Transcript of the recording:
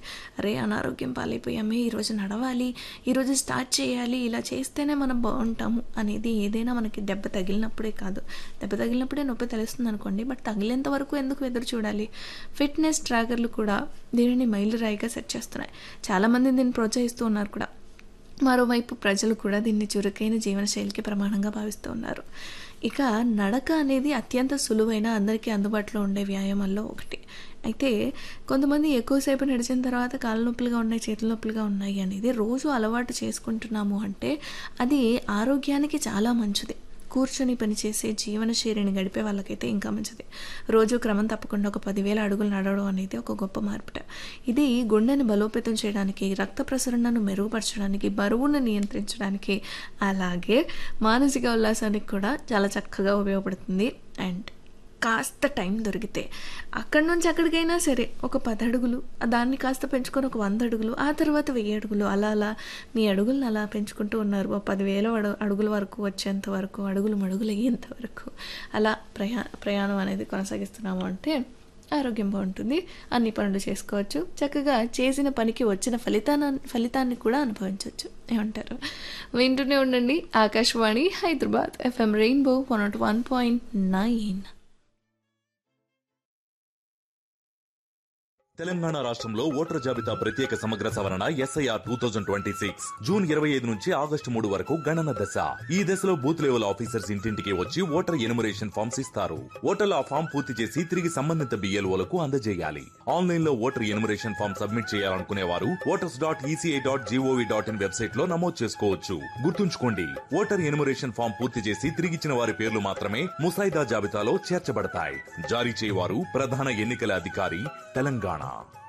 అరే అనారోగ్యం పాలైపోయామే ఈరోజు నడవాలి ఈరోజు స్టార్ట్ చేయాలి ఇలా చేస్తేనే మనం బాగుంటాము అనేది ఏదైనా మనకి దెబ్బ తగిలినప్పుడే కాదు దెబ్బ తగిలినప్పుడే నొప్పి తెలుస్తుంది అనుకోండి బట్ తగిలేంత వరకు ఎందుకు ఎదురు చూడాలి ఫిట్నెస్ ట్రాకర్లు కూడా దీనిని మైలురాయిగా సెట్ చేస్తున్నాయి చాలామంది దీన్ని ప్రోత్సహిస్తూ ఉన్నారు కూడా మరోవైపు ప్రజలు కూడా దీన్ని చురుకైన జీవనశైలికి ప్రమాణంగా భావిస్తూ ఉన్నారు ఇక నడక అనేది అత్యంత సులువైన అందరికీ అందుబాటులో ఉండే వ్యాయామాల్లో ఒకటి అయితే కొంతమంది ఎక్కువసేపు నడిచిన తర్వాత కాళ్ళ నొప్పులుగా ఉన్నాయి చేతుల నొప్పులుగా ఉన్నాయి అనేది రోజు అలవాటు చేసుకుంటున్నాము అంటే అది ఆరోగ్యానికి చాలా మంచిది కూర్చొని పనిచేసే జీవనశైలిని గడిపే వాళ్ళకైతే ఇంకా మంచిది రోజు క్రమం తప్పకుండా ఒక పదివేల అడుగులు నడవడం అనేది ఒక గొప్ప మార్పుట ఇది గుండెని బలోపేతం చేయడానికి రక్త ప్రసరణను మెరుగుపరచడానికి బరువును నియంత్రించడానికి అలాగే మానసిక ఉల్లాసానికి కూడా చాలా చక్కగా ఉపయోగపడుతుంది అండ్ కాస్త టైం దొరికితే అక్కడి నుంచి అక్కడికైనా సరే ఒక పది అడుగులు దాన్ని కాస్త పెంచుకొని ఒక వంద అడుగులు ఆ తర్వాత వెయ్యి అడుగులు అలా అలా మీ అడుగులను అలా పెంచుకుంటూ ఉన్నారు ఓ పదివేల అడు అడుగుల వరకు వచ్చేంత వరకు అడుగులు మడుగులు అయ్యేంత వరకు అలా ప్రయా ప్రయాణం అనేది కొనసాగిస్తున్నాము అంటే ఆరోగ్యం బాగుంటుంది అన్ని పనులు చేసుకోవచ్చు చక్కగా చేసిన పనికి వచ్చిన ఫలితాన్ని ఫలితాన్ని కూడా అనుభవించవచ్చు ఏమంటారు వింటూనే ఉండండి Akashvani Hyderabad FM rainbow one naught one point nine Telangana రాష్ట్రంలో ఓటర్ జాబితా ప్రత్యేక సమగ్ర సవరణ S I R two thousand twenty six June ఇరవై ఐదు నుంచి ఆగస్టు మూడు వరకు గణన దశ ఈ దశలో బూత్ లెవెల్ ఆఫీసర్స్ ఇంటింటికి వచ్చి ఓటర్ ఎనుమరేషన్ ఫామ్స్ ఇస్తారు ఓటర్లు ఆ ఫామ్ పూర్తి చేసి తిరిగి సంబంధిత బిఎల్ఓలకు అందజేయాలి ఆన్లైన్ లో ఓటర్ ఎనుమరేషన్ ఫామ్ సబ్మిట్ చేయాలనుకునే వారు voters dot ECI dot gov dot in website లో నమోదు చేసుకోవచ్చు గుర్తుంచుకోండి ఓటర్ ఎనుమరేషన్ ఫామ్ పూర్తి చేసి తిరిగిచ్చిన వారి పేర్లు మాత్రమే ముసాయిదా జాబితాలో చేర్చబడతాయి జారీ చేయవారు ప్రధాన ఎన్నికల అధికారి తెలంగాణ